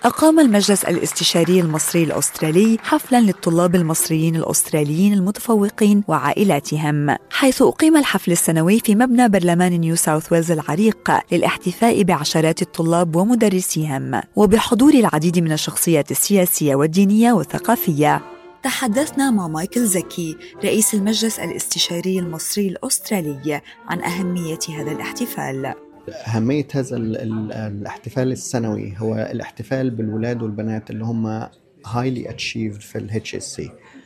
أقام المجلس الاستشاري المصري الأسترالي حفلا للطلاب المصريين الأستراليين المتفوقين وعائلاتهم حيث أقيم الحفل السنوي في مبنى برلمان نيو ساوث ويلز العريق للاحتفاء بعشرات الطلاب ومدرسيهم وبحضور العديد من الشخصيات السياسية والدينية والثقافية تحدثنا مع مايكل زكي رئيس المجلس الاستشاري المصري الأسترالي عن أهمية هذا الاحتفال أهمية هذا الاحتفال السنوي هو الاحتفال بالولاد والبنات اللي هم highly achieved في ال HSC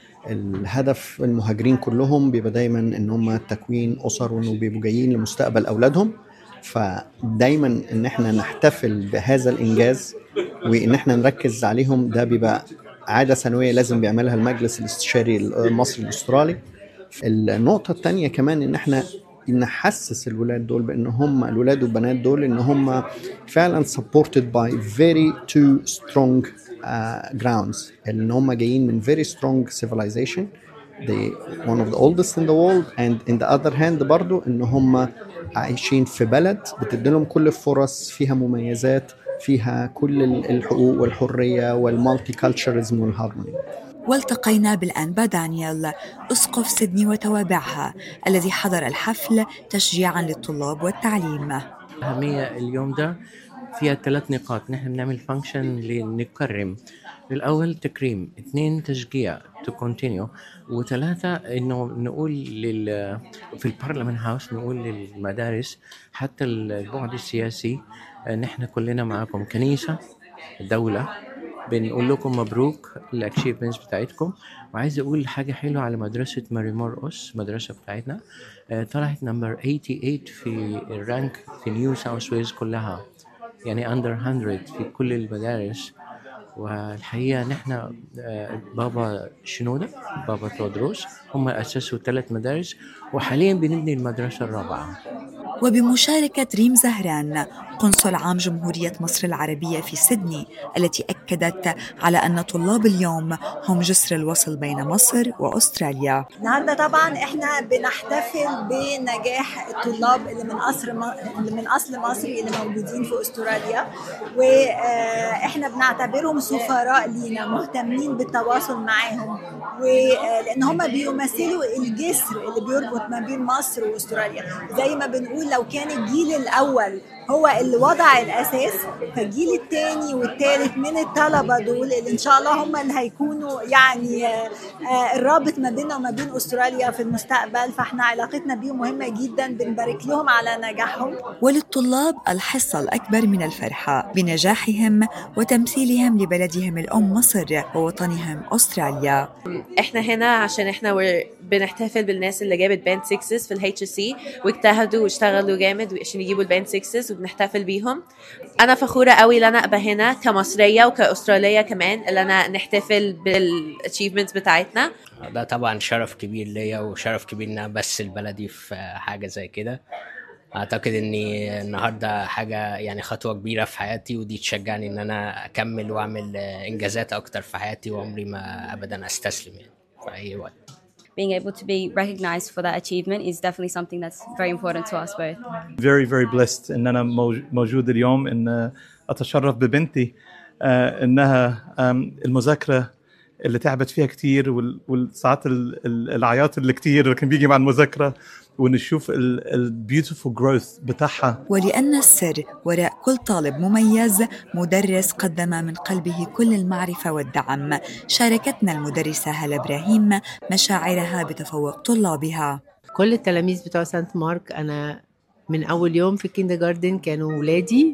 الهدف المهاجرين كلهم بيبقى دايما ان هم تكوين اسر وانه بيبقوا جايين لمستقبل اولادهم فدايما ان احنا نحتفل بهذا الانجاز وان احنا نركز عليهم ده بيبقى عاده سنويه لازم بيعملها المجلس الاستشاري المصري الاسترالي النقطه الثانيه كمان ان احنا نحسس الولاد دول بان هم الولاد والبنات دول ان هم فعلا supported by very two strong uh, grounds ان هم جايين من very strong civilization they one of the oldest in the world and in the other hand برضو ان هم عايشين في بلد بتديلهم كل الفرص فيها مميزات فيها كل الحقوق والحريه والمالتي كالتشرزم والهارموني والتقينا بالأنبا دانيال أسقف سيدني وتوابعها الذي حضر الحفل تشجيعا للطلاب والتعليم أهمية اليوم ده فيها ثلاث نقاط نحن بنعمل فانكشن لنكرم الأول تكريم اثنين تشجيع تو كونتينيو وثلاثة إنه نقول لل في البرلمان هاوس نقول للمدارس حتى البعد السياسي نحن كلنا معاكم كنيسة دولة بنقول لكم مبروك الاتشيفمنتس بتاعتكم وعايز اقول حاجه حلوه على مدرسه ماري مرقص المدرسه بتاعتنا طلعت نمبر 88 في الرانك في نيو ساوث ويلز كلها يعني اندر 100 في كل المدارس والحقيقه نحن بابا شنوده بابا تودروس هم اسسوا ثلاث مدارس وحاليا بنبني المدرسه الرابعه وبمشاركة ريم زهران قنصل عام جمهورية مصر العربية في سيدني التي أكدت على أن طلاب اليوم هم جسر الوصل بين مصر وأستراليا النهارده طبعا احنا بنحتفل بنجاح الطلاب اللي من أصل اللي من أصل مصري اللي موجودين في أستراليا وإحنا بنعتبرهم سفراء لينا مهتمين بالتواصل معاهم ولأن هم بيمثلوا الجسر اللي بيربط ما بين مصر وأستراليا زي ما بنقول لو كان الجيل الأول هو اللي وضع الاساس فالجيل الثاني والثالث من الطلبه دول اللي ان شاء الله هم اللي هيكونوا يعني الرابط ما بيننا وما بين استراليا في المستقبل فاحنا علاقتنا بيهم مهمه جدا بنبارك لهم على نجاحهم وللطلاب الحصه الاكبر من الفرحه بنجاحهم وتمثيلهم لبلدهم الام مصر ووطنهم استراليا احنا هنا عشان احنا بنحتفل بالناس اللي جابت باند 6 في الاتش سي واجتهدوا واشتغلوا جامد عشان يجيبوا الباند 6 وبنحتفل بيهم انا فخوره قوي ان انا ابقى هنا كمصريه وكاستراليه كمان اللي انا نحتفل بالاتشيفمنتس بتاعتنا ده طبعا شرف كبير ليا وشرف كبير ان انا بس بلدي في حاجه زي كده اعتقد اني النهارده حاجه يعني خطوه كبيره في حياتي ودي تشجعني ان انا اكمل واعمل انجازات اكتر في حياتي وعمري ما ابدا استسلم يعني في اي وقت being able to be recognized for that achievement is definitely something that's very important to us both. Very very blessed ان انا موجود اليوم ان اتشرف ببنتي انها المذاكره اللي تعبت فيها كتير والساعات العياط اللي كتير اللي كان بيجي مع المذاكره ونشوف البيوتيفول جروث بتاعها ولأن السر وراء كل طالب مميز مدرس قدم من قلبه كل المعرفة والدعم شاركتنا المدرسة هلا إبراهيم مشاعرها بتفوق طلابها كل التلاميذ بتوع سانت مارك أنا من أول يوم في الكيندر جاردن كانوا ولادي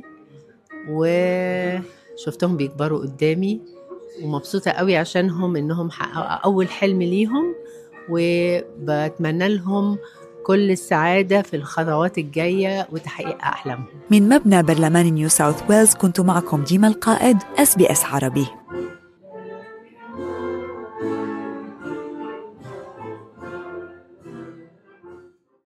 وشفتهم بيكبروا قدامي ومبسوطة قوي عشانهم إنهم حققوا أول حلم ليهم وبتمنى لهم كل السعادة في الخطوات الجاية وتحقيق أحلامهم من مبنى برلمان نيو ساوث ويلز كنت معكم ديما القائد اس بي اس عربي